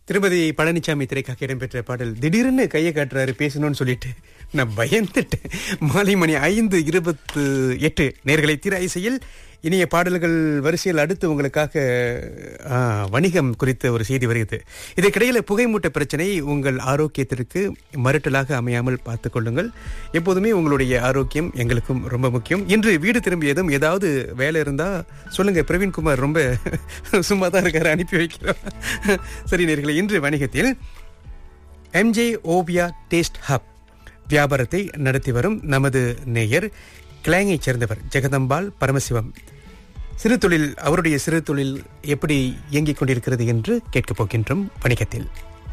திருப்பதி பழனிசாமி திரைக்காக இடம்பெற்ற பாடல் திடீர்னு கையை காட்டுறாரு பேசணும்னு சொல்லிட்டு நான் பயந்துட்டேன் மாலை மணி ஐந்து இருபத்து எட்டு நேர்களை திரை இசையில் இனிய பாடல்கள் வரிசையில் அடுத்து உங்களுக்காக ஆ, வணிகம் குறித்த ஒரு செய்தி வருகிறது இதற்கிடையில் புகைமூட்ட பிரச்சனை உங்கள் ஆரோக்கியத்திற்கு மறுட்டலாக அமையாமல் பார்த்துக் கொள்ளுங்கள் எப்போதுமே உங்களுடைய ஆரோக்கியம் எங்களுக்கும் ரொம்ப முக்கியம் இன்று வீடு திரும்பியதும் ஏதாவது வேலை இருந்தா சொல்லுங்க பிரவீன்குமார் ரொம்ப சும்மா தான் இருக்காரு அனுப்பி வைக்கிறோம் சரி நேர்களே இன்று வணிகத்தில் எம்ஜே ஓவியா டேஸ்ட் ஹப் வியாபாரத்தை நடத்தி வரும் நமது நேயர் கிளாங்கைச் சேர்ந்தவர் ஜெகதம்பாள் பரமசிவம் சிறு தொழில் அவருடைய சிறு தொழில் எப்படி இயங்கிக் கொண்டிருக்கிறது என்று கேட்கப் போகின்றோம் வணிகத்தில்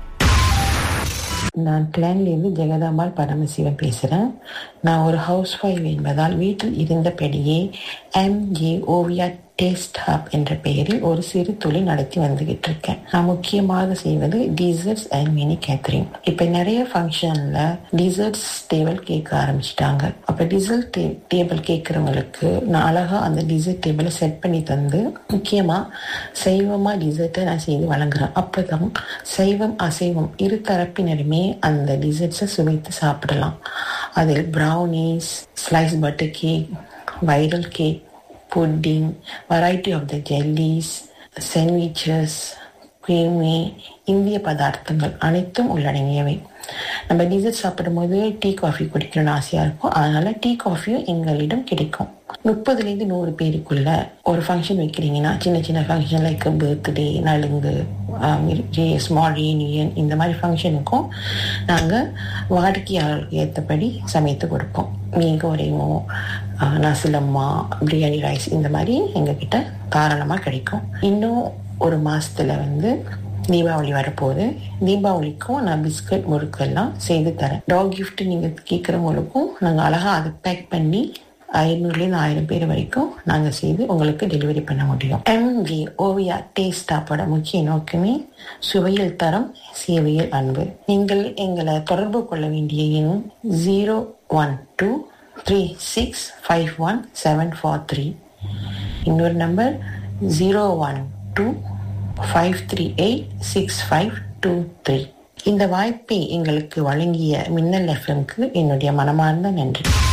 நான் கிளான்லேருந்து ஜெகதாம்பாள் பரமசிவன் பேசுகிறேன் நான் ஒரு ஹவுஸ் ஒய்ஃப் என்பதால் வீட்டில் இருந்தபடியே எம்ஜே ஓவியா டேஸ்ட் ஹப் என்ற பெயரில் ஒரு சிறு தொழில் நடத்தி வந்துகிட்டு இருக்கேன் நான் முக்கியமாக செய்வது டிசர்ட்ஸ் அண்ட் மினி கேத்தரிங் இப்போ நிறைய ஃபங்க்ஷனில் டிசர்ட்ஸ் டேபிள் கேட்க ஆரம்பிச்சிட்டாங்க அப்போ டிசர்ட் டே டேபிள் கேட்குறவங்களுக்கு நான் அழகாக அந்த டிசர்ட் டேபிளை செட் பண்ணி தந்து முக்கியமாக சைவமாக டிசர்ட்டை நான் செய்து வழங்குறேன் அப்போதான் சைவம் அசைவம் இரு தரப்பினருமே அந்த டிசர்ட்ஸை சுவைத்து சாப்பிடலாம் அதில் brownies slice butter cake viral cake pudding variety of the jellies sandwiches creamy இந்திய பதார்த்தங்கள் அனைத்தும் உள்ளடங்கியவை நம்ம டிசர்ட் சாப்பிடும்போது டீ காஃபி குடிக்கணும்னு ஆசையாக இருக்கும் அதனால டீ காஃபியும் எங்களிடம் கிடைக்கும் முப்பதுலேருந்து நூறு பேருக்குள்ள ஒரு ஃபங்க்ஷன் வைக்கிறீங்கன்னா சின்ன சின்ன ஃபங்க்ஷன் லைக் பர்த்டே நலுங்கு ஸ்மால் ரீயூனியன் இந்த மாதிரி ஃபங்க்ஷனுக்கும் நாங்கள் வாடிக்கையாளர்களுக்கு ஏற்றபடி சமைத்து கொடுப்போம் மீன் கோரைமோ நசிலம்மா பிரியாணி ரைஸ் இந்த மாதிரி எங்ககிட்ட தாராளமாக கிடைக்கும் இன்னும் ஒரு மாசத்துல வந்து தீபாவளி வரப்போகுது தீபாவளிக்கும் நான் பிஸ்கட் முறுக்கெல்லாம் செய்து தரேன் டாக் gift நீங்க கேட்குறவங்களுக்கும் நாங்கள் அழகா அதை பேக் பண்ணி ஐநூறுலேருந்து ஆயிரம் பேர் வரைக்கும் நாங்கள் செய்து உங்களுக்கு டெலிவரி பண்ண முடியும் எம்ஜி ஓவியா டேஸ்டாப்போட முக்கிய நோக்கமே சுவையில் தரம் சேவையில் அன்பு நீங்கள் எங்களை தொடர்பு கொள்ள வேண்டிய எண் zero one two three six five one seven four three இன்னொரு number zero one two five three eight six five two three இந்த வாய்ப்பை எங்களுக்கு வழங்கிய மின்னல் எஃப்எம்க்கு என்னுடைய மனமார்ந்த நன்றி